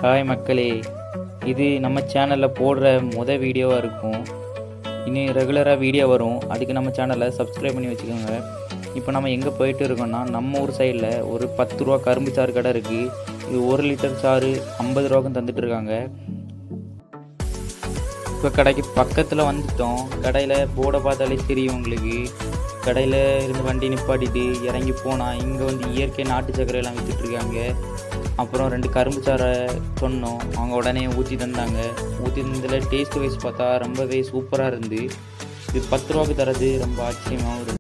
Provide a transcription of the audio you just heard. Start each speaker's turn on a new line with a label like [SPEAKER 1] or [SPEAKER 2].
[SPEAKER 1] hi மக்களே இது நம்ம சேனலில் போடுற முத வீடியோவாக இருக்கும் இனி ரெகுலராக வீடியோ வரும் அதுக்கு நம்ம சேனலை சப்ஸ்கிரைப் பண்ணி வச்சுக்கோங்க இப்போ நம்ம எங்கே போயிட்டு இருக்கோம்னா நம்ம ஊர் சைடில் ஒரு பத்து ரூபா கரும்பு சாறு கடை இருக்குது இது ஒரு லிட்டர் சாறு ஐம்பது ரூபாக்கும் தந்துட்டு இருக்காங்க இப்போ கடைக்கு பக்கத்தில் வந்துட்டோம் கடையில் போர்டை பார்த்தாலே தெரியும் உங்களுக்கு கடையில் இருந்து வண்டி நிப்பாட்டிட்டு இறங்கி போனால் இங்கே வந்து இயற்கை நாட்டு சர்க்கரை எல்லாம் வித்துட்டு இருக்காங்க அப்புறம் ரெண்டு கரும்பு சாறை சொன்னோம் அவங்க உடனே ஊற்றி தந்தாங்க ஊற்றி தந்ததில் டேஸ்ட் வைஸ் பார்த்தா ரொம்பவே சூப்பராக இருந்து இது பத்து ரூபாய்க்கு தரது ரொம்ப ஆச்சரியமாகவும் இருந்து